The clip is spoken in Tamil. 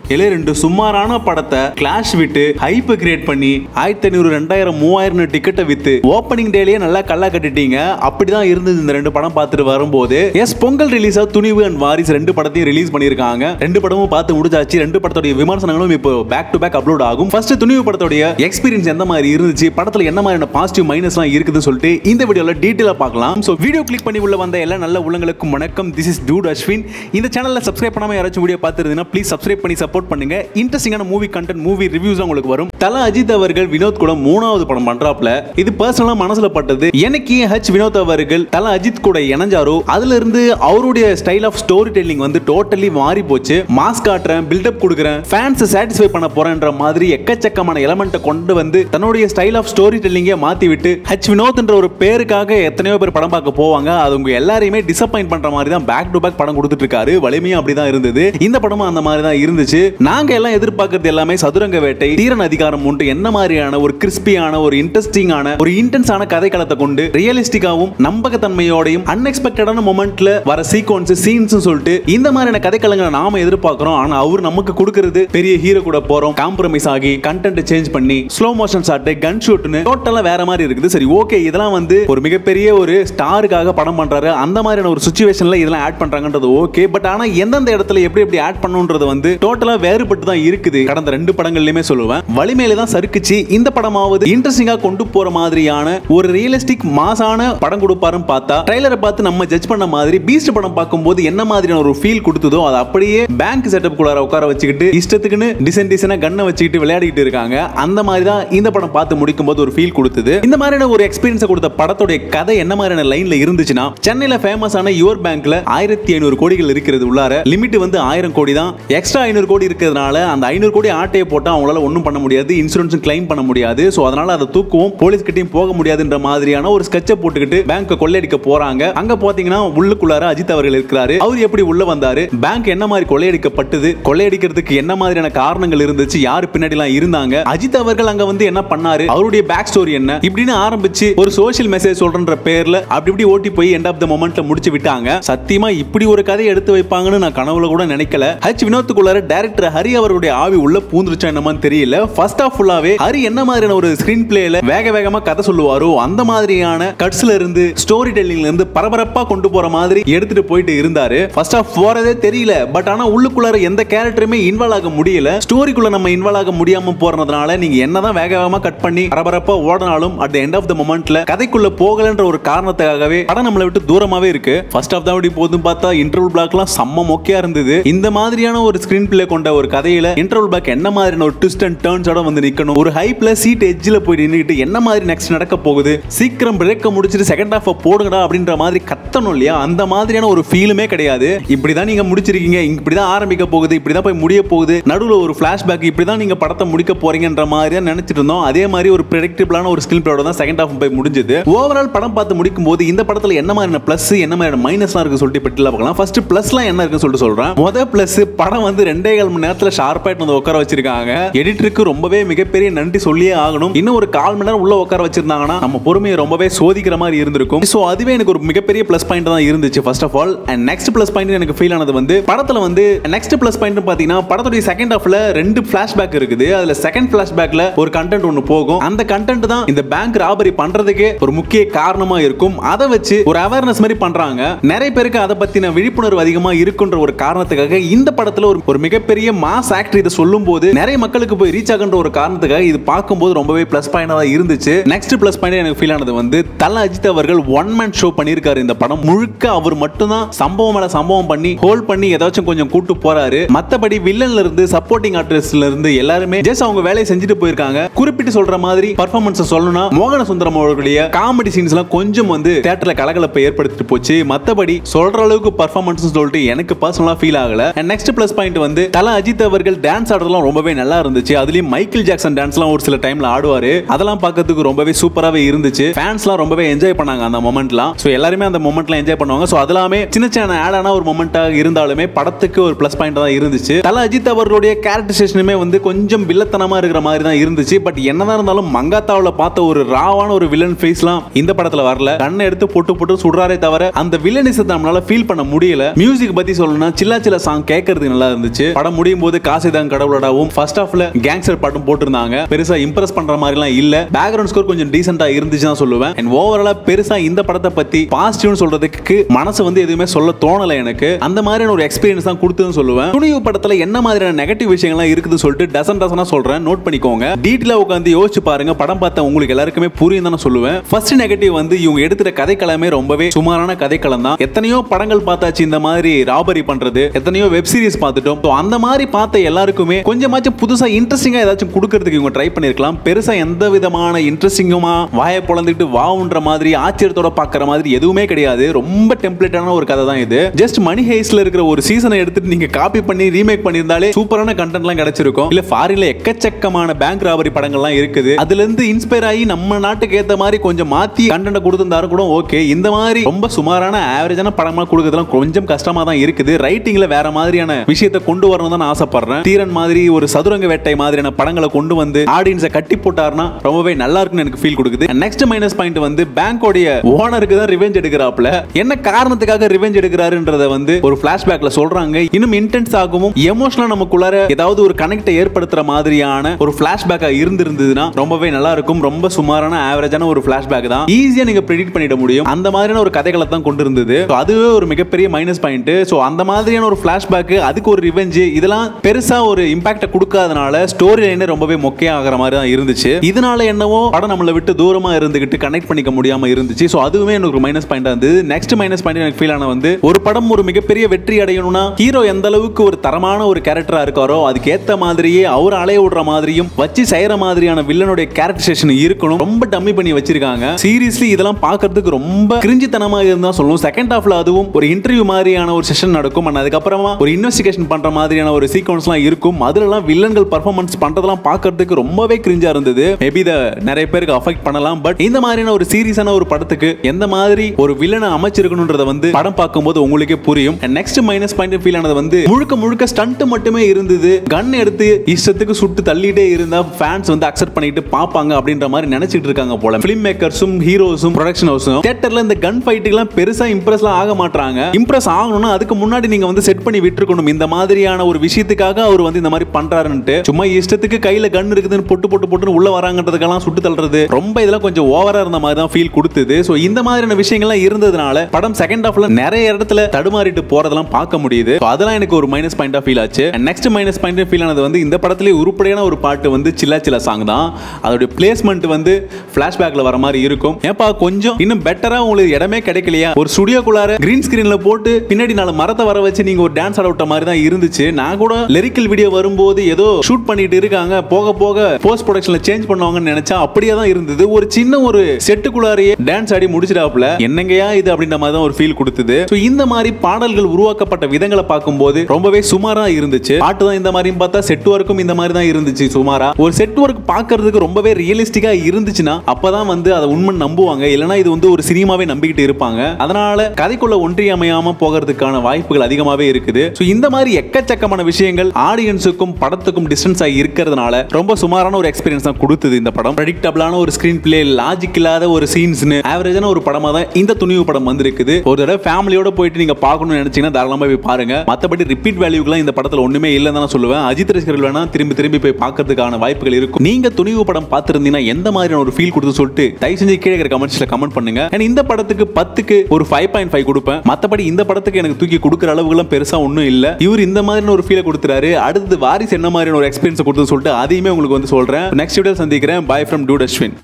இலே ரெண்டு சுமாரான படத்தை கிளாஷ் விட்டு ஹைப் கிரியேட் பண்ணி ஆயிரத்தி ஐநூறு ரெண்டாயிரம் மூவாயிரம் டிக்கெட்டை வித்து ஓப்பனிங் டேலயே நல்லா கல்லா கட்டிட்டீங்க அப்படிதான் இருந்தது இந்த ரெண்டு படம் பார்த்துட்டு வரும்போது எஸ் பொங்கல் ரிலீஸா துணிவு அண்ட் வாரிஸ் ரெண்டு படத்தையும் ரிலீஸ் பண்ணியிருக்காங்க ரெண்டு படமும் பார்த்து முடிஞ்சாச்சு ரெண்டு படத்தோட விமர்சனங்களும் இப்போ பேக் டு பேக் அப்லோட் ஆகும் ஃபர்ஸ்ட் துணிவு படத்தோடைய எக்ஸ்பீரியன்ஸ் எந்த மாதிரி இருந்துச்சு படத்துல என்ன மாதிரியான பாசிட்டிவ் மைனஸ்லாம் இருக்குதுன்னு சொல்லிட்டு இந்த வீடியோல டீட்டெயிலா பார்க்கலாம் ஸோ வீடியோ கிளிக் பண்ணி உள்ள வந்த எல்லா நல்ல உள்ளங்களுக்கும் வணக்கம் திஸ் இஸ் டூட் அஸ்வின் இந்த சேனல்ல சப்ஸ்கிரைப் பண்ணாம யாராச்சும் வீடியோ பார்த்துருந்தீங்கன்னா ப்ளீஸ் சப்ஸ்கிரைப் பண்ணி சப்போர்ட் பண்ணுங்க இன்ட்ரெஸ்டிங்கான மூவி கண்டென்ட் மூவி ரிவ்யூஸ் உங்களுக்கு வரும் தல அஜித் அவர்கள் வினோத் கூட மூணாவது படம் பண்றாப்ல இது பர்சனலா மனசுல பட்டது எனக்கு ஹச் வினோத் அவர்கள் தல அஜித் கூட இணைஞ்சாரோ அதுல இருந்து அவருடைய ஸ்டைல் ஆஃப் ஸ்டோரி டெல்லிங் வந்து டோட்டலி மாறி போச்சு மாஸ் காட்டுறேன் பில்டப் கொடுக்குறேன் ஃபேன்ஸ் சாட்டிஸ்ஃபை பண்ண போறேன்ற மாதிரி எக்கச்சக்கமான எலமெண்ட்டை கொண்டு வந்து தன்னுடைய ஸ்டைல் ஆஃப் ஸ்டோரி டெல்லிங்கை மாத்தி விட்டு ஹச் வினோத்ன்ற ஒரு பேருக்காக எத்தனையோ பேர் படம் பார்க்க போவாங்க அது உங்க எல்லாரையுமே டிசப்பாயிண்ட் பண்ற மாதிரி தான் பேக் டு பேக் படம் கொடுத்துட்டு இருக்காரு வலிமையும் அப்படிதான் இருந்தது இந்த படமும் அந்த மாதிரி தான் இருந்துச்சு நாங்க எல்லாம் எதிர்பார்க்கறது எல்லாமே சதுரங்க வேட்டை தீரன் அதிகாரம் உண்டு என்ன மாதிரியான ஒரு கிறிஸ்பியான ஒரு இன்ட்ரெஸ்டிங்கான ஒரு இன்டென்ஸான கதைக்களத்தை கொண்டு ரியலிஸ்டிக்காவும் நம்பகத்தன்மையோடையும் அன்எக்ஸ்பெக்டடான மொமெண்ட்ல வர சீக்வன்ஸ் சீன்ஸ் சொல்லிட்டு இந்த மாதிரியான கதைக்களங்களை நாம எதிர்பார்க்கிறோம் ஆனா அவர் நமக்கு கொடுக்கிறது பெரிய ஹீரோ கூட போறோம் காம்ப்ரமைஸ் ஆகி கண்டென்ட் சேஞ்ச் பண்ணி ஸ்லோ மோஷன் ஷாட் கன் ஷூட்னு டோட்டலா வேற மாதிரி இருக்குது சரி ஓகே இதெல்லாம் வந்து ஒரு மிகப்பெரிய ஒரு ஸ்டாருக்காக படம் பண்றாரு அந்த மாதிரியான ஒரு சுச்சுவேஷன்ல இதெல்லாம் ஆட் பண்றாங்கன்றது ஓகே பட் ஆனா எந்தெந்த இடத்துல எப்படி எப்படி ஆட் பண்ணுன்றது வந்து டோட்டலா வேறுபட்டு தான் இருக்குது கடந்த ரெண்டு படங்கள்லயுமே சொல்லுவேன் வலிமையில தான் சறுக்குச்சு இந்த படமாவது இன்ட்ரெஸ்டிங்கா கொண்டு போற மாதிரியான ஒரு ரியலிஸ்டிக் மாசான படம் கொடுப்பாருன்னு பார்த்தா ட்ரைலரை பார்த்து நம்ம ஜட்ஜ் பண்ண மாதிரி பீஸ்ட் படம் பார்க்கும்போது என்ன மாதிரியான ஒரு ஃபீல் கொடுத்ததோ அது அப்படியே பேங்க் செட்டப் குள்ளார உட்கார வச்சுக்கிட்டு இஷ்டத்துக்குன்னு டிசைன் டிசைனா கண்ணை வச்சுக்கிட்டு விளையாடிட்டு இருக்காங்க அந்த மாதிரி தான் இந்த படம் பார்த்து முடிக்கும் போது ஒரு ஃபீல் கொடுத்தது இந்த மாதிரியான ஒரு எக்ஸ்பீரியன்ஸ் கொடுத்த படத்துடைய கதை என்ன மாதிரியான லைன்ல இருந்துச்சுன்னா சென்னையில ஃபேமஸான யுவர் பேங்க்ல ஆயிரத்தி ஐநூறு கோடிகள் இருக்கிறது உள்ளார லிமிட் வந்து ஆயிரம் கோடி தான் எக்ஸ்ட்ரா ஐநூறு கோடி இருக்கிறதுனால அந்த ஐநூறு கோடி ஆட்டையை போட்டா அவங்களால ஒன்றும் பண்ண முடியாது இன்சூரன்ஸும் கிளைம் பண்ண முடியாது ஸோ அதனால அதை தூக்குவோம் போலீஸ் கிட்டையும் போக முடியாதுன்ற மாதிரியான ஒரு ஸ்கெட்சை போட்டுக்கிட்டு பேங்க் கொள்ளையடிக்க போறாங்க அங்க பாத்தீங்கன்னா உள்ளுக்குள்ளார அஜித் அவர்கள் இருக்கிறாரு அவர் எப்படி உள்ள வந்தாரு பேங்க் என்ன மாதிரி கொள்ளையடிக்கப்பட்டது கொள்ளையடிக்கிறதுக்கு என்ன மாதிரியான காரணங்கள் இருந்துச்சு யாரு பின்னாடி எல்லாம் இருந்தாங்க அஜித் அவர்கள் அங்க வந்து என்ன பண்ணாரு அவருடைய பேக் ஸ்டோரி என்ன இப்படின்னு ஆரம்பிச்சு ஒரு சோஷியல் மெசேஜ் சொல்றன்ற பேர்ல அப்படி இப்படி ஓட்டி போய் எண்ட் ஆஃப் த மொமெண்ட்ல முடிச்சு விட்டாங்க சத்தியமா இப்படி ஒரு கதையை எடுத்து வைப்பாங்கன்னு நான் கனவுல கூட நினைக்கல ஹச் வினோத்துக்குள்ளார டைரக்டர் ஹரி அவருடைய ஆவி உள்ள பூந்துருச்சா என்னமான்னு தெரியல ஃபர்ஸ்ட் ஆஃப் ஃபுல்லாவே ஹரி என்ன மாதிரியான ஒரு ஸ்கிரீன் பிளேல வேக வேகமா கதை சொல்லுவாரோ அந்த மாதிரியான கட்ஸ்ல இருந்து ஸ்டோரி டெல்லிங்ல இருந்து பரபரப்பா கொண்டு போற மாதிரி எடுத்துட்டு போயிட்டு இருந்தாரு ஃபர்ஸ்ட் ஆஃப் போறதே தெரியல பட் ஆனா உள்ளுக்குள்ளார எந்த கேரக்டருமே இன்வால்வ் ஆக முடியல ஸ்டோரிக்குள்ள நம்ம இன்வால்வ் ஆக முடியாம போறதுனால நீங்க என்னதான் வேக வேகமா கட் பண்ணி பரபரப்பா ஓடினாலும் அட் எண்ட் ஆஃப் த மொமெண்ட்ல கதைக்குள்ள போகலன்ற ஒரு காரணத்துக்காகவே படம் நம்மளை விட்டு தூரமாவே இருக்கு ஃபர்ஸ்ட் ஆஃப் தான் அப்படி போதும் பார்த்தா இன்டர்வல் பிளாக்லாம் செம்ம மொக்கையா இருந்தது இந்த மாதிரியான ஒரு ஸ்கிரீன் பிளே கொண்ட ஒரு கதையில இன்டர்வல் பிளாக் என்ன மாதிரியான ஒரு ட்விஸ்ட் அண்ட் டர்ன்ஸோட வந்து நிக்கணும் ஒரு ஹைப்ல சீட் எட்ஜில் போய் நின்றுட்டு என்ன மாதிரி நெக்ஸ்ட் நடக்க போகுது சீக்கிரம் பிரேக்க முடிச்சிட்டு செகண்ட் ஹாஃப் போடுங்கடா அப்படின்ற மாதிரி கத்தணும் இல்லையா அந்த மாதிரியான ஒரு ஃபீலுமே கிடையாது இப்படிதான் நீங்க முடிச்சிருக்கீங்க இப்படிதான் ஆரம்பிக்க போகுது இப்படிதான் போய் முடிய போகுது நடுவில் ஒரு ஃபிளாஷ்பேக் இப்படிதான் நீங்க படத்தை முடிக்க போறீங்கன்ற மாதிரி தான் நினைச்சிட்டு இருந்தோம் அதே மாதிரி ஒரு ப்ரெடிக்டபிளான ஒரு ஸ்கில் பிளேயோட தான் செகண்ட் ஹாஃப் போய் முடிஞ்சது ஓவரால் படம் பார்த்து முடிக்கும் போது இந்த படத்துல என்ன மாதிரியான பிளஸ் என்ன மாதிரியான மைனஸ்லாம் இருக்கு சொல்லிட்டு பெட்டில பார்க்கலாம் ஃபர்ஸ்ட் பிளஸ்லாம் என்ன இருக்குன்னு சொல்லிட்டு சொல்றேன் முத பிளஸ் படம் வந்து ரெண்டே கால் மணி நேரத்துல ஷார்ப்பா வந்து உட்கார வச்சிருக்காங்க எடிட்டருக்கு ரொம்பவே மிகப்பெரிய நன்றி சொல்லியே ஆகணும் இன்னும் ஒரு கால் மணி நேரம் உள்ள உட்கார வச்சிருந்தாங்கன்னா நம்ம பொறுமையை ரொம்பவே சோதிக்கிற மாதிரி இருந்திருக்கும் ஸோ அதுவே எனக்கு ஒரு மிகப்பெரிய பிளஸ் பாயிண்ட் தான் இருந்துச்சு first of all and next plus point எனக்கு ஃபீல் ஆனது வந்து படத்துல வந்து நெக்ஸ்ட் பிளஸ் பாயிண்ட் பாத்தீங்கன்னா படத்துடைய செகண்ட் ஹாஃப்ல ரெண்டு பிளாஷ்பேக் இருக்குது அதுல செகண்ட் பிளாஷ்பேக்ல ஒரு கண்டென்ட் ஒன்று போகும் அந்த கண்டென்ட் தான் இந்த பேங்க் ராபரி பண்றதுக்கே ஒரு முக்கிய காரணமா இருக்கும் அதை வச்சு ஒரு அவேர்னஸ் மாதிரி பண்றாங்க நிறைய பேருக்கு அதை பத்தின விழிப்புணர்வு அதிகமா இருக்குன்ற ஒரு காரணத்துக்காக இந்த படத்துல ஒரு ஒரு மிகப்பெரிய மாஸ் ஆக்டர் இதை சொல்லும் போது நிறைய மக்களுக்கு போய் ரீச் ஆகுன்ற ஒரு காரணத்துக்காக இது பார்க்கும்போது ரொம்பவே பிளஸ் பாயிண்டா தான் இருந்துச்சு நெக்ஸ்ட் பிளஸ் பாயிண்ட் எனக்கு ஃபீல் ஆனது வந்து தல அஜித் அவர்கள் ஒன் மேன் ஷோ பண்ணியிருக்காரு இந்த படம் முழுக்க அவர் மட்டும்தான் சம்பவம் மேல சம்பவம் பண்ணி ஹோல்ட் பண்ணி ஏதாச்சும் கொஞ்சம் கூட்டு போறாரு மத்தபடி வில்லன்ல இருந்து சப்போர்ட்டிங் ஆர்டிஸ்ட்ல இருந்து எல்லாருமே ஜஸ்ட் அவங்க வேலையை செஞ்சுட்டு போயிருக்காங்க குறிப்பிட்டு சொல்ற மாதிரி பர்ஃபார்மன்ஸ் சொல்லணும்னா மோகன சுந்தரம் அவர்களுடைய காமெடி சீன்ஸ் எல்லாம் கொஞ்சம் வந்து தியேட்டர்ல கலகலப்பை ஏற்படுத்திட்டு போச்சு மத்தபடி சொல்ற அளவுக்கு பர்ஃபார்மன்ஸ் சொல்லிட்டு எனக்கு பர்சனலா ஃபீல் ஆகல நெக்ஸ்ட் பிளஸ் பாயிண்ட் வந்து தல அஜித் அவர்கள் டான்ஸ் ஆடுறதுலாம் ரொம்பவே நல்லா இருந்துச்சு அதுலயும் மைக்கேல் ஜாக்சன் டான்ஸ்லாம் ஒரு சில டைம்ல ஆடுவாரு அதெல்லாம் பார்க்கறதுக்கு ரொம்பவே சூப்பராகவே இருந்துச்சு ஃபேன்ஸ்லாம் ரொம்பவே என்ஜாய் பண்ணாங்க அந்த மொமெண்ட்லாம் ஸோ எல்லாருமே அந்த மொமெண்ட்லாம் என்ஜாய் பண்ணுவாங்க ஸோ அதெல்லாமே சின்ன சின்ன ஆட் ஆன ஒரு மொமெண்ட்டாக இருந்தாலுமே படத்துக்கு ஒரு ப்ளஸ் பாயிண்ட் தான் இருந்துச்சு தல அஜித் அவர்களுடைய கேரக்டரைசேஷனுமே வந்து கொஞ்சம் வில்லத்தனமா இருக்கிற மாதிரி தான் இருந்துச்சு பட் என்னதான் இருந்தாலும் மங்காத்தாவில் பார்த்த ஒரு ராவான ஒரு வில்லன் ஃபேஸ்லாம் இந்த படத்துல வரல கண்ணை எடுத்து போட்டு போட்டு சுடுறாரே தவிர அந்த வில்லனிசத்தை நம்மளால ஃபீல் பண்ண முடியல மியூசிக் பத்தி சொல்லணும்னா சில்லா சில்ல சாங் கேட்கறதுக்கு நல்லா இருந்துச்சு படம் படம் முடியும் போது காசு தான் கடவுளடாவும் ஃபர்ஸ்ட் ஹாஃப்ல கேங்ஸ்டர் பாட்டும் போட்டிருந்தாங்க பெருசா இம்ப்ரெஸ் பண்ற மாதிரிலாம் இல்ல பேக்ரவுண்ட் ஸ்கோர் கொஞ்சம் டீசெண்டா இருந்துச்சு தான் சொல்லுவேன் அண்ட் ஓவராலா பெருசா இந்த படத்தை பத்தி பாசிட்டிவ்னு சொல்றதுக்கு மனசு வந்து எதுவுமே சொல்ல தோணல எனக்கு அந்த மாதிரியான ஒரு எக்ஸ்பீரியன்ஸ் தான் கொடுத்ததுன்னு சொல்லுவேன் துணிவு படத்துல என்ன மாதிரியான நெகட்டிவ் விஷயங்கள்லாம் இருக்குதுன்னு சொல்லிட்டு டசன் டசனா சொல்றேன் நோட் பண்ணிக்கோங்க டீட்டெயிலா உட்காந்து யோசிச்சு பாருங்க படம் பார்த்த உங்களுக்கு எல்லாருக்குமே புரியும் தான் சொல்லுவேன் ஃபர்ஸ்ட் நெகட்டிவ் வந்து இவங்க எடுத்துட்ட கதைக்களமே ரொம்பவே சுமாரான கதைக்களம் தான் எத்தனையோ படங்கள் பார்த்தாச்சு இந்த மாதிரி ராபரி பண்றது எத்தனையோ வெப் சீரிஸ் பார்த்துட்டோம் So, அந்த மாதிரி பார்த்த எல்லாருக்குமே கொஞ்சமாச்சும் புதுசா இன்ட்ரெஸ்டிங்கா ஏதாச்சும் கொடுக்கறதுக்கு இவங்க ட்ரை பண்ணிருக்கலாம் பெருசா எந்த விதமான இன்ட்ரெஸ்டிங்குமா வாயை பொழந்துட்டு வாவுன்ற மாதிரி ஆச்சரியத்தோட பார்க்குற மாதிரி எதுவுமே கிடையாது ரொம்ப டெம்ப்ளேட்டான ஒரு கதை தான் இது ஜஸ்ட் மணி ஹேஸ்ல இருக்கிற ஒரு சீசனை எடுத்துட்டு நீங்க காப்பி பண்ணி ரீமேக் பண்ணியிருந்தாலே சூப்பரான கண்டென்ட்லாம் கிடைச்சிருக்கும் இல்ல ஃபாரின்ல எக்கச்சக்கமான பேங்க் ராபரி படங்கள்லாம் இருக்குது அதுல இருந்து இன்ஸ்பயர் ஆகி நம்ம நாட்டுக்கு ஏத்த மாதிரி கொஞ்சம் மாத்தி கண்டென்ட் கொடுத்திருந்தாரும் கூட ஓகே இந்த மாதிரி ரொம்ப சுமாரான ஆவரேஜான படமா கொடுக்கறதுலாம் கொஞ்சம் கஷ்டமா தான் இருக்குது ரைட்டிங்ல வேற மாதிரியான விஷயத்தை கொண்டு வரணும் தான் நான் ஆசைப்படுறேன் தீரன் மாதிரி ஒரு சதுரங்க வேட்டை மாதிரியான படங்களை கொண்டு வந்து ஆடியன்ஸை கட்டி போட்டாருன்னா ரொம்பவே நல்லா இருக்குன்னு எனக்கு ஃபீல் கொடுக்குது நெக்ஸ்ட் மைனஸ் பாயிண்ட் வந்து பேங்கோடைய ஓனருக்கு தான் ரிவெஞ்ச் எடுக்கிறாப்ல என்ன காரணத்துக்காக ரிவெஞ்ச் எடுக்கிறாருன்றத வந்து ஒரு பிளாஷ்பேக்ல சொல்றாங்க இன்னும் இன்டென்ஸ் ஆகவும் எமோஷனலா நமக்குள்ளார ஏதாவது ஒரு கனெக்டை ஏற்படுத்துற மாதிரியான ஒரு பிளாஷ்பேக்கா இருந்திருந்ததுன்னா ரொம்பவே நல்லா இருக்கும் ரொம்ப சுமாரான ஆவரேஜான ஒரு பிளாஷ்பேக் தான் ஈஸியா நீங்க ப்ரெடிக்ட் பண்ணிட முடியும் அந்த மாதிரியான ஒரு கதைகளை தான் கொண்டு இருந்தது So, அதுவே ஒரு மிகப்பெரிய மைனஸ் பாயிண்ட் ஸோ அந்த மாதிரியான ஒரு பிளாஷ்பேக் அதுக்கு ஒரு ரிவெஞ்ச் இதெல்லாம் பெருசா ஒரு இம்பாக்ட கொடுக்காதனால ஸ்டோரி லைன் ரொம்பவே மொக்கையா ஆகிற மாதிரி தான் இருந்துச்சு இதனால என்னவோ படம் நம்மளை விட்டு தூரமா இருந்துகிட்டு கனெக்ட் பண்ணிக்க முடியாம இருந்துச்சு ஸோ அதுவுமே எனக்கு ஒரு மைனஸ் பாயிண்டா இருந்தது நெக்ஸ்ட் மைனஸ் பாயிண்ட் எனக்கு ஃபீல் ஆன வந்து ஒரு படம் ஒரு மிகப்பெரிய வெற்றி அடையணும்னா ஹீரோ எந்த அளவுக்கு ஒரு தரமான ஒரு கேரக்டரா இருக்காரோ அதுக்கு ஏத்த மாதிரியே அவர் அலைய விடுற மாதிரியும் வச்சு செய்யற மாதிரியான வில்லனுடைய கேரக்டரைசேஷன் இருக்கணும் ரொம்ப டம்மி பண்ணி வச்சிருக்காங்க சீரியஸ்லி இதெல்லாம் பார்க்கிறதுக்கு ரொம்ப கிரிஞ்சித்தனமா இருந்தா சொல்லுவோம் செகண்ட் ஹாஃப்ல அதுவும் ஒரு இன்டர்வியூ மாதிரியான ஒரு செஷன் நடக்கும் and அதுக்கப்புறமா ஒரு இன்வெஸ்டிகேஷன் பண்ற மாதிரியான ஒரு சீக்வன்ஸ்லாம் இருக்கும் அதுலலாம் வில்லன்கள் பர்ஃபார்மன்ஸ் பண்றதெல்லாம் பார்க்கிறதுக்கு ரொம்பவே கிரிஞ்சா இருந்தது மேபி இத நிறைய பேருக்கு அஃபெக்ட் பண்ணலாம் பட் இந்த மாதிரியான ஒரு சீரியஸான ஒரு படத்துக்கு எந்த மாதிரி ஒரு வில்லனை அமைச்சிருக்கணுன்றத வந்து படம் பார்க்கும்போது உங்களுக்கே புரியும் நெக்ஸ்ட் மைனஸ் பாயிண்ட் ஃபீல் ஆனது வந்து முழுக்க முழுக்க ஸ்டண்ட் மட்டுமே இருந்தது கன் எடுத்து இஷ்டத்துக்கு சுட்டு தள்ளிட்டே இருந்தா ஃபேன்ஸ் வந்து அக்செப்ட் பண்ணிட்டு பார்ப்பாங்க அப்படின்ற மாதிரி நினைச்சிட்டு இருக்காங்க போல ஃபிலிம் மேக்கர்ஸும் ஹீரோஸும் ப்ரொடக்ஷன் ஹவுஸும் தியேட்டர்ல இந்த கன் ஃபைட்டுக்கெல்லாம் பெருசா இம்ப்ரெஸ்லாம் ஆக மாட்டாங்க இம்ப்ரெஸ் ஆகணும்னா அதுக்கு முன்னாடி நீங்க வந்து செட் பண்ணி விட்டுருக்கணும் இந்த மாதிரியான ஒரு விஷயத்துக்காக அவர் வந்து இந்த மாதிரி பண்றாருன்ட்டு சும்மா இஷ்டத்துக்கு கையில கன் இருக்குதுன்னு பொட்டு பொட்டு பொட்டுன்னு உள்ள வராங்கன்றதுக்கெல்லாம் சுட்டு தள்ளுறது ரொம்ப இதெல்லாம் கொஞ்சம் ஓவரா இருந்த மாதிரி தான் ஃபீல் கொடுத்தது ஸோ இந்த மாதிரியான விஷயங்கள்லாம் இருந்ததுனால படம் செகண்ட் ஹாஃப்ல நிறைய இடத்துல தடுமாறிட்டு போறதெல்லாம் பார்க்க முடியுது So அதெல்லாம் எனக்கு ஒரு மைனஸ் பாயிண்டா ஃபீல் ஆச்சு நெக்ஸ்ட் மைனஸ் பாயிண்ட் ஃபீல் ஆனது வந்து இந்த படத்திலே உருப்படியான ஒரு பாட்டு வந்து சில்லா சில்லா சாங் தான் அதோட பிளேஸ்மெண்ட் வந்து பிளாஷ்பேக்ல வர மாதிரி இருக்கும் ஏப்பா கொஞ்சம் இன்னும் பெட்டரா உங்களுக்கு இடமே கிடைக்கலையா ஒரு ஸ்டுடியோக்குள்ளார கிரீன் ஸ்கிரீன்ல போட்டு பின்னாடி நாலு மரத்தை வர வச்சு நீங்க ஒரு டான்ஸ் ஆட விட்ட மாதிரி தான் இருந்துச்சு நான் கூட லிரிக்கல் வீடியோ வரும்போது ஏதோ ஷூட் பண்ணிட்டு இருக்காங்க போக போக போஸ்ட் ப்ரொடக்ஷன்ல சேஞ்ச் பண்ணுவாங்கன்னு நினைச்சா அப்படியே தான் இருந்தது ஒரு சின்ன ஒரு செட்டுக்குள்ளாரையே டான்ஸ் ஆடி முடிச்சிடாப்ல என்னங்கயா இது அப்படின்ற மாதிரி தான் ஒரு ஃபீல் கொடுத்தது ஸோ இந்த மாதிரி பாடல்கள் உருவாக்கப்பட்ட விதங்களை பார்க்கும்போது ரொம்பவே சுமாரா இருந்துச்சு பாட்டு தான் இந்த மாதிரியும் பார்த்தா செட் ஒர்க்கும் இந்த மாதிரி தான் இருந்துச்சு சுமாரா ஒரு செட் ஒர்க் பார்க்கிறதுக்கு ரொம்பவே ரியலிஸ்டிக்கா இருந்துச்சுன்னா அப்பதான் வந்து அதை உண்மை நம்புவாங்க இல்லைன்னா இது வந்து ஒரு சினிமாவே நம்பிக்கிட்டு இருப்பாங்க அதனால கதைக்குள்ள ஒன்றியமையாம போகிறதுக்கான வாய்ப்புகள் அதிகமாவே இருக்குது ஸோ இந்த மாதிரி எக்கச்சக்கமான விஷயங்கள் ஆடியன்ஸுக்கும் படத்துக்கும் டிஸ்டன்ஸ் ஆகி இருக்கிறதுனால ரொம்ப சுமாரான ஒரு எக்ஸ்பீரியன்ஸ் தான் கொடுத்தது இந்த படம் ப்ரெடிக்டபிளான ஒரு ஸ்கிரீன் பிளே லாஜிக் இல்லாத ஒரு சீன்ஸ்னு ஆவரேஜான ஒரு படமா தான் இந்த துணிவு படம் வந்திருக்குது ஒரு தடவை ஃபேமிலியோட போயிட்டு நீங்க பார்க்கணும்னு நினைச்சீங்கன்னா தாராளமா போய் பாருங்க மத்தபடி ரிப்பீட் வேல்யூக்குலாம் இந்த படத்துல ஒண்ணுமே இல்லைன்னு தான் நான் சொல்லுவேன் அஜித் ரசிகர்கள் வேணா திரும்பி திரும்பி போய் பார்க்கறதுக்கான வாய்ப்புகள் இருக்கும் நீங்க துணிவு படம் பார்த்திருந்தீங்கன்னா எந்த மாதிரியான ஒரு ஃபீல் கொடுத்து சொல்லிட்டு தயவு செஞ்சு கீழே இருக்கிற கமெண்ட்ஸ்ல கமெண்ட் பண்ணுங்க And இந்த படத்துக்கு பத்துக்கு ஒரு ஃபைவ் பாயிண்ட் ஃபைவ் கொடுப்பேன் மத்தபடி இந்த படத்துக்கு எனக்கு தூக்கி கொடுக்குற அளவுக்குலாம் பெருசா ஒன்றும் இல்ல இவர் இந்த மாதிரியான ஒரு ஃபீலை கொடுத்துறாரு அடுத்து வாரிசு என்ன மாதிரியான ஒரு எக்ஸ்பீரியன்ஸ் கொடுத்து சொல்லிட்டு அதையுமே உங்களுக்கு வந்து சொல்றேன் நெக்ஸ்ட் வீடியோ சந்திக்கிறேன் பாய் ஃப்ரம் டூ டஸ்வின்